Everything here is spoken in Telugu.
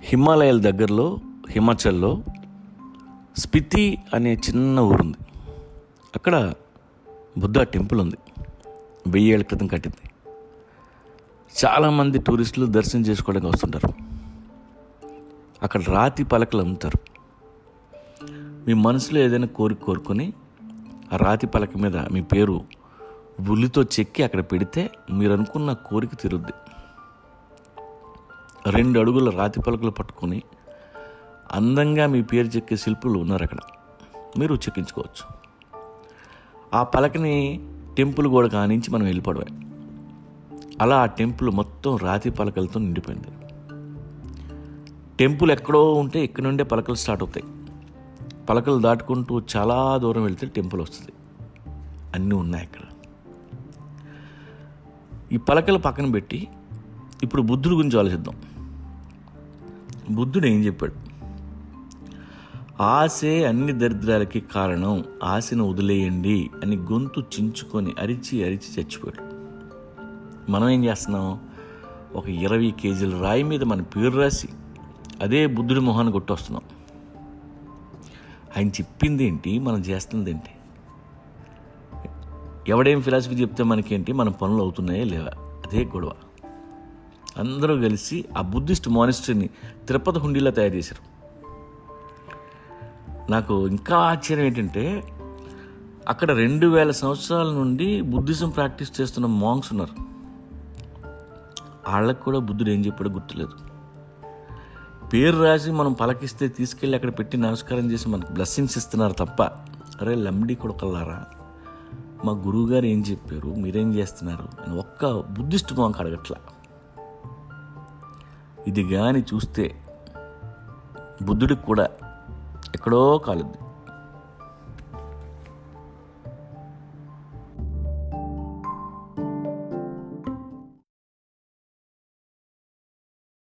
హిమాలయాల దగ్గరలో హిమాచల్లో స్పితి అనే చిన్న ఊరుంది అక్కడ బుద్ధ టెంపుల్ ఉంది వెయ్యి ఏళ్ళ క్రితం కట్టింది చాలామంది టూరిస్టులు దర్శనం చేసుకోవడానికి వస్తుంటారు అక్కడ రాతి పలకలు అమ్ముతారు మీ మనసులో ఏదైనా కోరిక కోరుకొని ఆ రాతి పలక మీద మీ పేరు ఉల్లితో చెక్కి అక్కడ పెడితే మీరు అనుకున్న కోరిక తీరుద్ది రెండు అడుగుల రాతి పలకలు పట్టుకొని అందంగా మీ పేరు చెక్కే శిల్పులు ఉన్నారు అక్కడ మీరు చెక్కించుకోవచ్చు ఆ పలకని టెంపుల్ గోడ కానించి మనం వెళ్ళిపోవడమే అలా ఆ టెంపుల్ మొత్తం రాతి పలకలతో నిండిపోయింది టెంపుల్ ఎక్కడో ఉంటే ఇక్కడ నుండే పలకలు స్టార్ట్ అవుతాయి పలకలు దాటుకుంటూ చాలా దూరం వెళ్తే టెంపుల్ వస్తుంది అన్నీ ఉన్నాయి అక్కడ ఈ పలకలు పక్కన పెట్టి ఇప్పుడు బుద్ధుడి గురించి ఆలోచిద్దాం బుద్ధుడు ఏం చెప్పాడు ఆశే అన్ని దరిద్రాలకి కారణం ఆశను వదిలేయండి అని గొంతు చించుకొని అరిచి అరిచి చచ్చిపోయాడు మనం ఏం చేస్తున్నాం ఒక ఇరవై కేజీల రాయి మీద మన పేరు రాసి అదే బుద్ధుడి మొహాన్ని కొట్టొస్తున్నాం ఆయన చెప్పింది ఏంటి మనం చేస్తుంది ఏంటి ఎవడేం ఫిలాసఫీ చెప్తే మనకేంటి మన పనులు అవుతున్నాయా లేవా అదే గొడవ అందరూ కలిసి ఆ బుద్ధిస్ట్ మానిస్టర్ని తిరుపతి హుండీలా తయారు చేశారు నాకు ఇంకా ఆశ్చర్యం ఏంటంటే అక్కడ రెండు వేల సంవత్సరాల నుండి బుద్ధిజం ప్రాక్టీస్ చేస్తున్న మాంగ్స్ ఉన్నారు వాళ్ళకు కూడా బుద్ధుడు ఏం చెప్పాడో గుర్తులేదు పేరు రాసి మనం పలకిస్తే తీసుకెళ్ళి అక్కడ పెట్టి నమస్కారం చేసి మనకు బ్లెస్సింగ్స్ ఇస్తున్నారు తప్ప అరే లంబడి కొడకల్లారా మా గురువుగారు ఏం చెప్పారు మీరేం చేస్తున్నారు అని ఒక్క బుద్ధిస్ట్ మాంక్ అడగట్లా ఇది కానీ చూస్తే బుద్ధుడికి కూడా ఎక్కడో కాలుద్ది